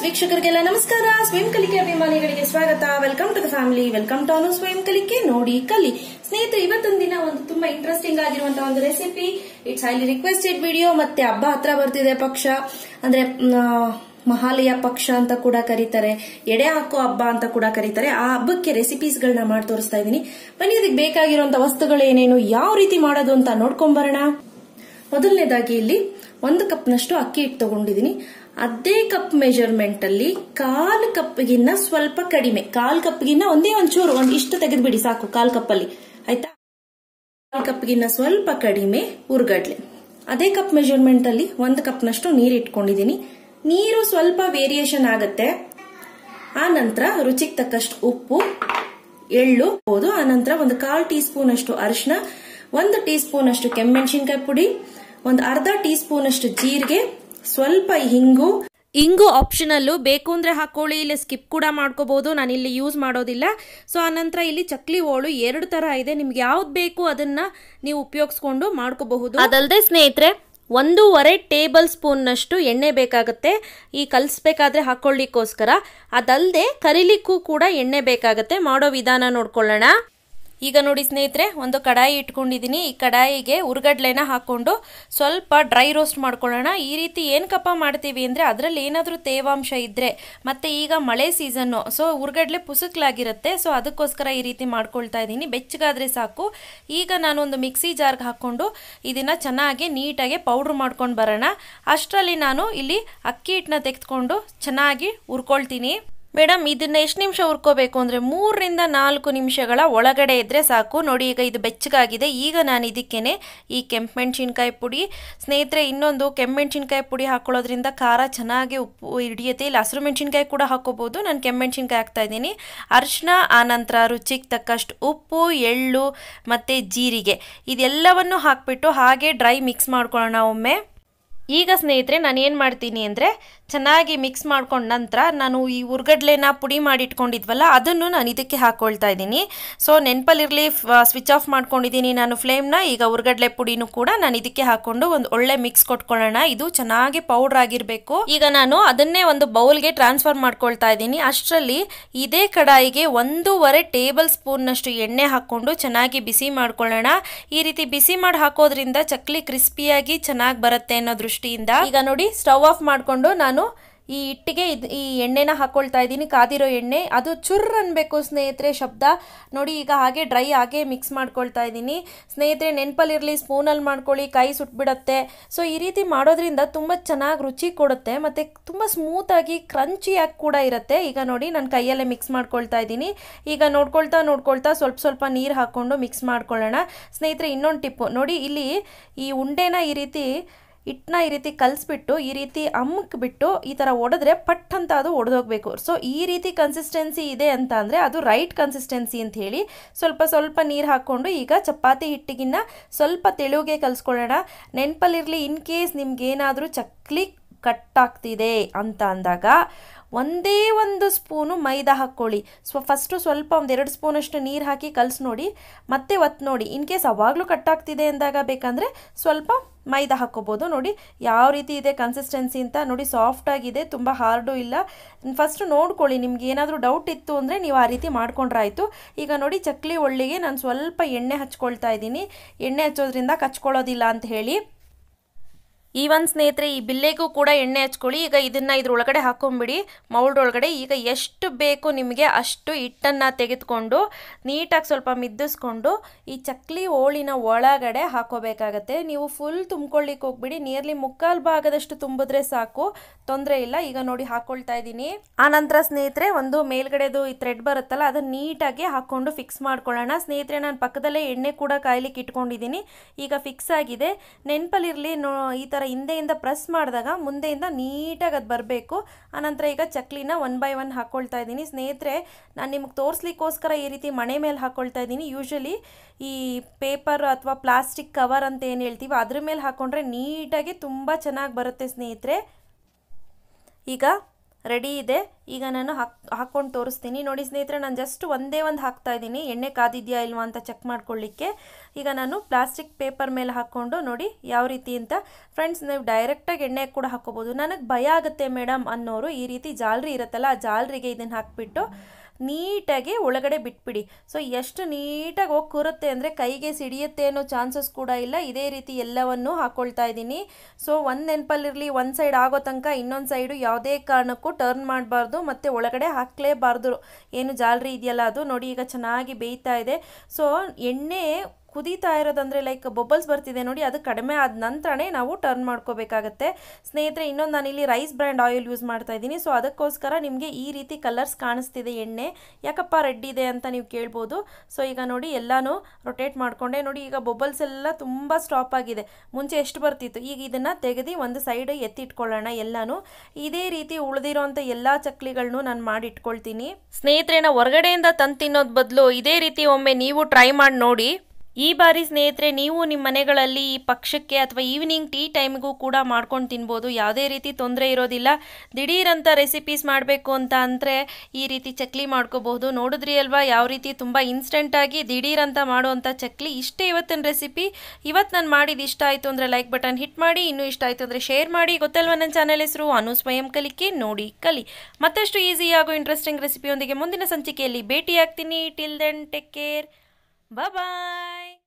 ವೀಕ್ಷಕರಿಗೆಲ್ಲ ನಮಸ್ಕಾರ ಸ್ವಯಂ ಕಲಿಕೆ ಅಭಿಮಾನಿಗಳಿಗೆ ಸ್ವಾಗತ welcome to the family welcome to Anu ಸ್ವಯಂ ಕಲಿಕೆ ನೋಡಿ ಕಲಿ ಸ್ನೇಹಿತರೆ ಇವತ್ತೊಂದು ದಿನ ಒಂದು ತುಂಬಾ ಇಂಟ್ರೆಸ್ಟಿಂಗ್ ಆಗಿರುವಂತಹ ಒಂದು recipe it's highly requested video ಮತ್ತೆ ಹಬ್ಬ ಹತ್ರ ಬರ್ತಿದೆ ಪಕ್ಷ ಅಂದ್ರೆ ಮ್, ಆ, ಮಹಾಲಯ ಪಕ್ಷ ಅಂತ ಕೂಡ ಕರೀತಾರೆ ಎಡೆ ಹಾಕೋ ಹಬ್ಬ ಅಂತ ಕೂಡ ಕರೀತಾರೆ ಆ ಹಬ್ಬಕ್ಕೆ ರೆಸಿಪೀಸ್ ಗಳನ್ನ ಮಾಡಿ ತೋರಿಸ್ತಾ ಇದ್ದೀನಿ ಬನ್ನಿ ಅದಕ್ಕೆ ಬೇಕಾಗಿರುವಂತಹ ವಸ್ತುಗಳು ಏನೇನು ಯಾವ ರೀತಿ ಮಾಡೋದು ಅಂತ ನೋಡ್ಕೊಂಬರೋಣ ಮೊದಲನೇದಾಗಿ ಇಲ್ಲಿ ಒಂದು ಕಪ್ನಷ್ಟು ಅಕ್ಕಿ ಹಿಟ್ಟು ತಗೊಂಡಿದ್ದೀನಿ ಅದೇ ಕಪ್ ಮೆಜರ್ಮೆಂಟ್ ಅಲ್ಲಿ ಕಾಲ್ ಕಪ್ಗಿನ್ನ ಸ್ವಲ್ಪ ಕಡಿಮೆ ಕಾಲ್ ಕಪ್ಗಿನ್ನ ಒಂದೇ ಒಂಚೂರು ಒಂದ್ ಇಷ್ಟು ತೆಗೆದ್ಬಿಡಿ ಸಾಕು ಕಾಲ್ ಕಪ್ಪಲ್ಲಿ ಆಯ್ತಾ ಕಾಲ್ ಕಪ್ಗಿನ್ನ ಸ್ವಲ್ಪ ಕಡಿಮೆ ಉರ್ಗಡ್ಲೆ ಅದೇ ಕಪ್ ಮೆಜರ್ಮೆಂಟ್ ಅಲ್ಲಿ ಒಂದು ಕಪ್ನಷ್ಟು ನೀರು ಇಟ್ಕೊಂಡಿದ್ದೀನಿ ನೀರು ಸ್ವಲ್ಪ ವೇರಿಯೇಷನ್ ಆಗತ್ತೆ ಆ ನಂತರ ರುಚಿಗೆ ತಕ್ಕಷ್ಟು ಉಪ್ಪು ಎಳ್ಳು ಹೋದು ಆ ನಂತರ ಒಂದು ಕಾಲ್ ಟೀ ಸ್ಪೂನ್ ಅಷ್ಟು ಅರಿಶಿನ ಒಂದು ಟೀ ಸ್ಪೂನ್ ಅಷ್ಟು ಕೆಮ್ಮೆಣಸಿನ್ಕಾಯಿ ಪುಡಿ ಒಂದು ಅರ್ಧ ಟೀ ಸ್ಪೂನ್ ಅಷ್ಟು ಜೀರಿಗೆ ಸ್ವಲ್ಪ ಹಿಂಗು ಇಂಗು ಆಪ್ಷನಲ್ಲು ಬೇಕು ಅಂದರೆ ಹಾಕೊಳ್ಳಿ ಇಲ್ಲ ಸ್ಕಿಪ್ ಕೂಡ ಮಾಡ್ಕೋಬಹುದು ನಾನು ಇಲ್ಲಿ ಯೂಸ್ ಮಾಡೋದಿಲ್ಲ ಸೊ ಆನಂತರ ಇಲ್ಲಿ ಚಕ್ಲಿ ಹೋಳು ಎರಡು ಥರ ಇದೆ ನಿಮ್ಗೆ ಯಾವ್ದು ಬೇಕು ಅದನ್ನ ನೀವು ಉಪಯೋಗಿಸ್ಕೊಂಡು ಮಾಡ್ಕೋಬಹುದು ಅದಲ್ಲದೆ ಸ್ನೇಹಿತರೆ ಒಂದೂವರೆ ಟೇಬಲ್ ಸ್ಪೂನ್ನಷ್ಟು ಎಣ್ಣೆ ಬೇಕಾಗುತ್ತೆ ಈ ಕಲಿಸ್ಬೇಕಾದ್ರೆ ಹಾಕೊಳ್ಳಿಕ್ಕೋಸ್ಕರ ಅದಲ್ಲದೆ ಕರಿಲಿಕ್ಕೂ ಕೂಡ ಎಣ್ಣೆ ಬೇಕಾಗುತ್ತೆ ಮಾಡೋ ವಿಧಾನ ನೋಡ್ಕೊಳ್ಳೋಣ ಈಗ ನೋಡಿ ಸ್ನೇಹಿತರೆ ಒಂದು ಕಡಾಯಿ ಇಟ್ಕೊಂಡಿದ್ದೀನಿ ಈ ಕಡಾಯಿಗೆ ಉರ್ಗಡ್ಲೆನ ಹಾಕೊಂಡು ಸ್ವಲ್ಪ ಡ್ರೈ ರೋಸ್ಟ್ ಮಾಡ್ಕೊಳ್ಳೋಣ ಈ ರೀತಿ ಏನಕ್ಕಪ್ಪ ಮಾಡ್ತೀವಿ ಅಂದರೆ ಅದರಲ್ಲಿ ಏನಾದರೂ ತೇವಾಂಶ ಇದ್ದರೆ ಮತ್ತು ಈಗ ಮಳೆ ಸೀಸನ್ನು ಸೊ ಉರ್ಗಡ್ಲೆ ಪುಸುಕ್ಲಾಗಿರುತ್ತೆ ಸೊ ಅದಕ್ಕೋಸ್ಕರ ಈ ರೀತಿ ಮಾಡ್ಕೊಳ್ತಾ ಇದ್ದೀನಿ ಬೆಚ್ಚಗಾದರೆ ಸಾಕು ಈಗ ನಾನೊಂದು ಮಿಕ್ಸಿ ಜಾರ್ಗೆ ಹಾಕ್ಕೊಂಡು ಇದನ್ನು ಚೆನ್ನಾಗಿ ನೀಟಾಗಿ ಪೌಡ್ರ್ ಮಾಡ್ಕೊಂಡು ಬರೋಣ ಅಷ್ಟರಲ್ಲಿ ನಾನು ಇಲ್ಲಿ ಅಕ್ಕಿ ಹಿಟ್ಟನ್ನ ತೆಗೆದುಕೊಂಡು ಚೆನ್ನಾಗಿ ಹುರ್ಕೊಳ್ತೀನಿ ಮೇಡಮ್ ಇದನ್ನ ಎಷ್ಟು ನಿಮಿಷ ಹುರ್ಕೋಬೇಕು ಅಂದರೆ ಮೂರರಿಂದ ನಾಲ್ಕು ನಿಮಿಷಗಳ ಒಳಗಡೆ ಇದ್ದರೆ ಸಾಕು ನೋಡಿ ಈಗ ಇದು ಬೆಚ್ಚಗಾಗಿದೆ ಈಗ ನಾನು ಇದಕ್ಕೇನೆ ಈ ಕೆಂಪು ಮೆಣಸಿನ್ಕಾಯಿ ಪುಡಿ ಸ್ನೇಹಿತರೆ ಇನ್ನೊಂದು ಕೆಂಪು ಮೆಣಸಿನ್ಕಾಯಿ ಪುಡಿ ಹಾಕೊಳ್ಳೋದ್ರಿಂದ ಖಾರ ಚೆನ್ನಾಗಿ ಉಪ್ಪು ಹಿಡಿಯುತ್ತೆ ಇಲ್ಲಿ ಹಸಿರು ಮೆಣಸಿನ್ಕಾಯಿ ಕೂಡ ಹಾಕೋಬೋದು ನಾನು ಕೆಂಪು ಮೆಣಸಿನ್ಕಾಯಿ ಹಾಕ್ತಾ ಇದ್ದೀನಿ ಅರಿಶಿನ ಆನಂತರ ರುಚಿಗೆ ತಕ್ಕಷ್ಟು ಉಪ್ಪು ಎಳ್ಳು ಮತ್ತು ಜೀರಿಗೆ ಇದೆಲ್ಲವನ್ನು ಹಾಕಿಬಿಟ್ಟು ಹಾಗೆ ಡ್ರೈ ಮಿಕ್ಸ್ ಮಾಡ್ಕೊಳ್ಳೋಣ ಒಮ್ಮೆ ಈಗ ಸ್ನೇಹಿತರೆ ನಾನು ಏನು ಮಾಡ್ತೀನಿ ಅಂದರೆ ಚೆನ್ನಾಗಿ ಮಿಕ್ಸ್ ಮಾಡ್ಕೊಂಡ ನಂತರ ನಾನು ಈ ಉರ್ಗಡ್ಲೆನ ಪುಡಿ ಮಾಡಿ ಇಟ್ಕೊಂಡಿದ್ವಲ್ಲ ಅದನ್ನು ನಾನು ಇದಕ್ಕೆ ಹಾಕ್ಕೊಳ್ತಾ ಇದ್ದೀನಿ ಸೊ ನೆನಪಲ್ಲಿರಲಿ ಸ್ವಿಚ್ ಆಫ್ ಮಾಡ್ಕೊಂಡಿದ್ದೀನಿ ನಾನು ಫ್ಲೇಮ್ನ ಈಗ ಉರ್ಗಡ್ಲೆ ಪುಡಿನೂ ಕೂಡ ನಾನು ಇದಕ್ಕೆ ಹಾಕ್ಕೊಂಡು ಒಂದು ಒಳ್ಳೆ ಮಿಕ್ಸ್ ಕೊಟ್ಕೊಳ್ಳೋಣ ಇದು ಚೆನ್ನಾಗಿ ಪೌಡ್ರ್ ಆಗಿರಬೇಕು ಈಗ ನಾನು ಅದನ್ನೇ ಒಂದು ಬೌಲ್ಗೆ ಟ್ರಾನ್ಸ್ಫರ್ ಮಾಡ್ಕೊಳ್ತಾ ಇದ್ದೀನಿ ಅಷ್ಟರಲ್ಲಿ ಇದೇ ಕಡಾಯಿಗೆ ಒಂದೂವರೆ ಟೇಬಲ್ ಸ್ಪೂನ್ನಷ್ಟು ಎಣ್ಣೆ ಹಾಕ್ಕೊಂಡು ಚೆನ್ನಾಗಿ ಬಿಸಿ ಮಾಡ್ಕೊಳ್ಳೋಣ ಈ ರೀತಿ ಬಿಸಿ ಮಾಡಿ ಹಾಕೋದ್ರಿಂದ ಚಕ್ಲಿ ಕ್ರಿಸ್ಪಿಯಾಗಿ ಚೆನ್ನಾಗಿ ಬರುತ್ತೆ ಅನ್ನೋ ದೃಷ್ಟಿಯಿಂದ ಈಗ ನೋಡಿ ಸ್ಟವ್ ಆಫ್ ಮಾಡಿಕೊಂಡು ನಾನು ಈ ಹಿಟ್ಟಿಗೆ ಇದು ಈ ಎಣ್ಣೆನ ಹಾಕ್ಕೊಳ್ತಾ ಇದ್ದೀನಿ ಕಾದಿರೋ ಎಣ್ಣೆ ಅದು ಚುರ್ ಅನ್ಬೇಕು ಸ್ನೇಹಿತರೆ ಶಬ್ದ ನೋಡಿ ಈಗ ಹಾಗೆ ಡ್ರೈ ಹಾಗೆ ಮಿಕ್ಸ್ ಮಾಡ್ಕೊಳ್ತಾ ಇದ್ದೀನಿ ಸ್ನೇಹಿತರೆ ನೆನಪಲ್ಲಿರಲಿ ಸ್ಪೂನಲ್ಲಿ ಮಾಡ್ಕೊಳ್ಳಿ ಕೈ ಸುಟ್ಬಿಡತ್ತೆ ಸೊ ಈ ರೀತಿ ಮಾಡೋದ್ರಿಂದ ತುಂಬ ಚೆನ್ನಾಗಿ ರುಚಿ ಕೊಡುತ್ತೆ ಮತ್ತು ತುಂಬ ಸ್ಮೂತಾಗಿ ಕ್ರಂಚಿಯಾಗಿ ಕೂಡ ಇರುತ್ತೆ ಈಗ ನೋಡಿ ನಾನು ಕೈಯಲ್ಲೇ ಮಿಕ್ಸ್ ಮಾಡ್ಕೊಳ್ತಾ ಇದ್ದೀನಿ ಈಗ ನೋಡ್ಕೊಳ್ತಾ ನೋಡ್ಕೊಳ್ತಾ ಸ್ವಲ್ಪ ಸ್ವಲ್ಪ ನೀರು ಹಾಕ್ಕೊಂಡು ಮಿಕ್ಸ್ ಮಾಡ್ಕೊಳ್ಳೋಣ ಸ್ನೇಹಿತರೆ ಇನ್ನೊಂದು ಟಿಪ್ಪು ನೋಡಿ ಇಲ್ಲಿ ಈ ಉಂಡೆನ ಈ ರೀತಿ ಹಿಟ್ಟನ್ನ ಈ ರೀತಿ ಕಲಿಸ್ಬಿಟ್ಟು ಈ ರೀತಿ ಅಮ್ಮಕ್ಬಿಟ್ಟು ಈ ಥರ ಒಡೆದ್ರೆ ಪಟ್ ಅಂತ ಅದು ಒಡೆದೋಗ್ಬೇಕು ಸೊ ಈ ರೀತಿ ಕನ್ಸಿಸ್ಟೆನ್ಸಿ ಇದೆ ಅಂತ ಅಂದರೆ ಅದು ರೈಟ್ ಕನ್ಸಿಸ್ಟೆನ್ಸಿ ಅಂತ ಹೇಳಿ ಸ್ವಲ್ಪ ಸ್ವಲ್ಪ ನೀರು ಹಾಕ್ಕೊಂಡು ಈಗ ಚಪಾತಿ ಹಿಟ್ಟಿಗಿನ್ನ ಸ್ವಲ್ಪ ತೆಳುಗೆ ಕಲಿಸ್ಕೊಳ್ಳೋಣ ನೆನಪಲ್ಲಿರಲಿ ಇನ್ ಕೇಸ್ ನಿಮ್ಗೇನಾದರೂ ಚಕ್ಲಿ ಕಟ್ಟಾಗ್ತಿದೆ ಅಂತ ಅಂದಾಗ ಒಂದೇ ಒಂದು ಸ್ಪೂನು ಮೈದಾ ಹಾಕ್ಕೊಳ್ಳಿ ಸ್ವ ಫಸ್ಟು ಸ್ವಲ್ಪ ಒಂದು ಎರಡು ಸ್ಪೂನಷ್ಟು ನೀರು ಹಾಕಿ ಕಲಸಿ ನೋಡಿ ಮತ್ತೆ ಒತ್ತು ನೋಡಿ ಇನ್ ಕೇಸ್ ಅವಾಗಲೂ ಕಟ್ಟಾಗ್ತಿದೆ ಅಂದಾಗ ಬೇಕಂದರೆ ಸ್ವಲ್ಪ ಮೈದಾ ಹಾಕ್ಕೋಬೋದು ನೋಡಿ ಯಾವ ರೀತಿ ಇದೆ ಕನ್ಸಿಸ್ಟೆನ್ಸಿ ಅಂತ ನೋಡಿ ಸಾಫ್ಟಾಗಿದೆ ತುಂಬ ಹಾರ್ಡು ಇಲ್ಲ ಫಸ್ಟ್ ನೋಡ್ಕೊಳ್ಳಿ ನಿಮ್ಗೆ ಏನಾದರೂ ಡೌಟ್ ಇತ್ತು ಅಂದರೆ ನೀವು ಆ ರೀತಿ ಮಾಡ್ಕೊಂಡ್ರಾಯ್ತು ಈಗ ನೋಡಿ ಚಕ್ಲಿ ಒಳ್ಳಿಗೆ ನಾನು ಸ್ವಲ್ಪ ಎಣ್ಣೆ ಹಚ್ಕೊಳ್ತಾ ಇದ್ದೀನಿ ಎಣ್ಣೆ ಹಚ್ಚೋದ್ರಿಂದ ಕಚ್ಕೊಳ್ಳೋದಿಲ್ಲ ಅಂತ ಹೇಳಿ ಈ ಒಂದು ಸ್ನೇಹಿತರೆ ಈ ಬಿಲ್ಲೆಗೂ ಕೂಡ ಎಣ್ಣೆ ಹಚ್ಕೊಳ್ಳಿ ಈಗ ಇದನ್ನು ಇದ್ರೊಳಗಡೆ ಹಾಕೊಂಬಿಡಿ ಮೌಲ್ಡ್ ಒಳಗಡೆ ಈಗ ಎಷ್ಟು ಬೇಕು ನಿಮಗೆ ಅಷ್ಟು ಹಿಟ್ಟನ್ನು ತೆಗೆದುಕೊಂಡು ನೀಟಾಗಿ ಸ್ವಲ್ಪ ಮಿದ್ದಿಸ್ಕೊಂಡು ಈ ಚಕ್ಲಿ ಹೋಳಿನ ಒಳಗಡೆ ಹಾಕೋಬೇಕಾಗತ್ತೆ ನೀವು ಫುಲ್ ತುಂಬ್ಕೊಳ್ಳಿಕ್ಕೆ ಹೋಗ್ಬಿಡಿ ನಿಯರ್ಲಿ ಮುಕ್ಕಾಲು ಭಾಗದಷ್ಟು ತುಂಬಿದ್ರೆ ಸಾಕು ತೊಂದರೆ ಇಲ್ಲ ಈಗ ನೋಡಿ ಹಾಕ್ಕೊಳ್ತಾ ಇದ್ದೀನಿ ಆ ನಂತರ ಸ್ನೇಹಿತರೆ ಒಂದು ಮೇಲ್ಗಡೆದು ಈ ಥ್ರೆಡ್ ಬರುತ್ತಲ್ಲ ಅದನ್ನು ನೀಟಾಗಿ ಹಾಕ್ಕೊಂಡು ಫಿಕ್ಸ್ ಮಾಡ್ಕೊಳ್ಳೋಣ ಸ್ನೇಹಿತರೆ ನಾನು ಪಕ್ಕದಲ್ಲೇ ಎಣ್ಣೆ ಕೂಡ ಕಾಯ್ಲಿಕ್ಕೆ ಇಟ್ಕೊಂಡಿದ್ದೀನಿ ಈಗ ಫಿಕ್ಸ್ ಆಗಿದೆ ನೆನಪಲ್ಲಿರಲಿ ನೋ ಈ ಥರ ಹಿಂದೆಯಿಂದ ಪ್ರೆಸ್ ಮಾಡಿದಾಗ ಮುಂದೆಯಿಂದ ನೀಟಾಗಿ ಅದು ಬರಬೇಕು ಆನಂತರ ಈಗ ಚಕ್ಲಿನ ಒನ್ ಬೈ ಒನ್ ಹಾಕ್ಕೊಳ್ತಾ ಇದ್ದೀನಿ ಸ್ನೇಹಿತರೆ ನಾನು ನಿಮ್ಗೆ ತೋರಿಸ್ಲಿಕ್ಕೋಸ್ಕರ ಈ ರೀತಿ ಮಣೆ ಮೇಲೆ ಹಾಕ್ಕೊಳ್ತಾ ಇದ್ದೀನಿ ಯೂಶಲಿ ಈ ಪೇಪರ್ ಅಥವಾ ಪ್ಲಾಸ್ಟಿಕ್ ಕವರ್ ಅಂತ ಏನು ಹೇಳ್ತೀವಿ ಅದ್ರ ಮೇಲೆ ಹಾಕ್ಕೊಂಡ್ರೆ ನೀಟಾಗಿ ತುಂಬ ಚೆನ್ನಾಗಿ ಬರುತ್ತೆ ಸ್ನೇಹಿತರೆ ಈಗ ರೆಡಿ ಇದೆ ಈಗ ನಾನು ಹಾಕ್ ಹಾಕ್ಕೊಂಡು ತೋರಿಸ್ತೀನಿ ನೋಡಿ ಸ್ನೇಹಿತರೆ ನಾನು ಜಸ್ಟ್ ಒಂದೇ ಒಂದು ಹಾಕ್ತಾ ಇದ್ದೀನಿ ಎಣ್ಣೆ ಕಾದಿದೆಯಾ ಇಲ್ವಾ ಅಂತ ಚೆಕ್ ಮಾಡ್ಕೊಳ್ಳಿಕ್ಕೆ ಈಗ ನಾನು ಪ್ಲಾಸ್ಟಿಕ್ ಪೇಪರ್ ಮೇಲೆ ಹಾಕ್ಕೊಂಡು ನೋಡಿ ಯಾವ ರೀತಿ ಅಂತ ಫ್ರೆಂಡ್ಸ್ ನೀವು ಡೈರೆಕ್ಟಾಗಿ ಎಣ್ಣೆ ಕೂಡ ಹಾಕೋಬೋದು ನನಗೆ ಭಯ ಆಗುತ್ತೆ ಮೇಡಮ್ ಅನ್ನೋರು ಈ ರೀತಿ ಜಾಲ್ರಿ ಇರುತ್ತಲ್ಲ ಆ ಜಾಲ್ರಿಗೆ ಇದನ್ನು ಹಾಕ್ಬಿಟ್ಟು ನೀಟಾಗಿ ಒಳಗಡೆ ಬಿಟ್ಬಿಡಿ ಸೊ ಎಷ್ಟು ನೀಟಾಗಿ ಹೋಗಿ ಕೂರುತ್ತೆ ಅಂದರೆ ಕೈಗೆ ಸಿಡಿಯುತ್ತೆ ಅನ್ನೋ ಚಾನ್ಸಸ್ ಕೂಡ ಇಲ್ಲ ಇದೇ ರೀತಿ ಎಲ್ಲವನ್ನು ಹಾಕ್ಕೊಳ್ತಾ ಇದ್ದೀನಿ ಸೊ ಒಂದು ನೆನಪಲ್ಲಿರಲಿ ಒಂದು ಸೈಡ್ ಆಗೋ ತನಕ ಇನ್ನೊಂದು ಸೈಡು ಯಾವುದೇ ಕಾರಣಕ್ಕೂ ಟರ್ನ್ ಮಾಡಬಾರ್ದು ಮತ್ತು ಒಳಗಡೆ ಹಾಕಲೇಬಾರ್ದು ಏನು ಜಾಲರಿ ಇದೆಯಲ್ಲ ಅದು ನೋಡಿ ಈಗ ಚೆನ್ನಾಗಿ ಬೇಯ್ತಾ ಇದೆ ಸೊ ಎಣ್ಣೆ ಕುದೀತಾ ಇರೋದಂದರೆ ಲೈಕ್ ಬೊಬ್ಬಲ್ಸ್ ಬರ್ತಿದೆ ನೋಡಿ ಅದು ಕಡಿಮೆ ಆದ ನಂತರನೇ ನಾವು ಟರ್ನ್ ಮಾಡ್ಕೋಬೇಕಾಗತ್ತೆ ಸ್ನೇಹಿತರೆ ಇನ್ನೊಂದು ನಾನಿಲ್ಲಿ ರೈಸ್ ಬ್ರ್ಯಾಂಡ್ ಆಯಿಲ್ ಯೂಸ್ ಮಾಡ್ತಾ ಇದ್ದೀನಿ ಸೊ ಅದಕ್ಕೋಸ್ಕರ ನಿಮಗೆ ಈ ರೀತಿ ಕಲರ್ಸ್ ಕಾಣಿಸ್ತಿದೆ ಎಣ್ಣೆ ಯಾಕಪ್ಪ ರೆಡ್ ಇದೆ ಅಂತ ನೀವು ಕೇಳ್ಬೋದು ಸೊ ಈಗ ನೋಡಿ ಎಲ್ಲಾನು ರೊಟೇಟ್ ಮಾಡಿಕೊಂಡೆ ನೋಡಿ ಈಗ ಬೊಬ್ಬಲ್ಸ್ ಎಲ್ಲ ತುಂಬ ಸ್ಟಾಪ್ ಆಗಿದೆ ಮುಂಚೆ ಎಷ್ಟು ಬರ್ತಿತ್ತು ಈಗ ಇದನ್ನು ತೆಗೆದು ಒಂದು ಸೈಡ್ ಎತ್ತಿಟ್ಕೊಳ್ಳೋಣ ಎಲ್ಲಾನು ಇದೇ ರೀತಿ ಉಳಿದಿರೋಂಥ ಎಲ್ಲ ಚಕ್ಲಿಗಳನ್ನೂ ನಾನು ಮಾಡಿ ಇಟ್ಕೊಳ್ತೀನಿ ಸ್ನೇಹಿತರೆ ನಾ ಹೊರಗಡೆಯಿಂದ ತಂದು ತಿನ್ನೋದು ಬದಲು ಇದೇ ರೀತಿ ಒಮ್ಮೆ ನೀವು ಟ್ರೈ ಮಾಡಿ ನೋಡಿ ಈ ಬಾರಿ ಸ್ನೇಹಿತರೆ ನೀವು ನಿಮ್ಮ ಮನೆಗಳಲ್ಲಿ ಈ ಪಕ್ಷಕ್ಕೆ ಅಥವಾ ಈವ್ನಿಂಗ್ ಟೀ ಟೈಮ್ಗೂ ಕೂಡ ಮಾಡ್ಕೊಂಡು ತಿನ್ಬೋದು ಯಾವುದೇ ರೀತಿ ತೊಂದರೆ ಇರೋದಿಲ್ಲ ದಿಢೀರಂತ ರೆಸಿಪೀಸ್ ಮಾಡಬೇಕು ಅಂತ ಅಂದರೆ ಈ ರೀತಿ ಚಕ್ಲಿ ಮಾಡ್ಕೋಬಹುದು ನೋಡಿದ್ರಿ ಅಲ್ವಾ ಯಾವ ರೀತಿ ತುಂಬ ಇನ್ಸ್ಟೆಂಟಾಗಿ ದಿಢೀರಂತ ಮಾಡುವಂಥ ಚಕ್ಲಿ ಇಷ್ಟೇ ಇವತ್ತಿನ ರೆಸಿಪಿ ಇವತ್ತು ನಾನು ಮಾಡಿದ್ದು ಇಷ್ಟ ಆಯಿತು ಅಂದರೆ ಲೈಕ್ ಬಟನ್ ಹಿಟ್ ಮಾಡಿ ಇನ್ನೂ ಇಷ್ಟ ಆಯಿತು ಅಂದರೆ ಶೇರ್ ಮಾಡಿ ಗೊತ್ತಲ್ವ ನನ್ನ ಚಾನಲ್ ಹೆಸರು ಅನು ಸ್ವಯಂ ಕಲಿಕೆ ನೋಡಿ ಕಲಿ ಮತ್ತಷ್ಟು ಈಸಿ ಹಾಗೂ ಇಂಟ್ರೆಸ್ಟಿಂಗ್ ರೆಸಿಪಿಯೊಂದಿಗೆ ಮುಂದಿನ ಸಂಚಿಕೆಯಲ್ಲಿ ಭೇಟಿ ಆಗ್ತೀನಿ ಟಿಲ್ ದೆನ್ ಟೇಕ್ ಕೇರ್ ಬಾಯ್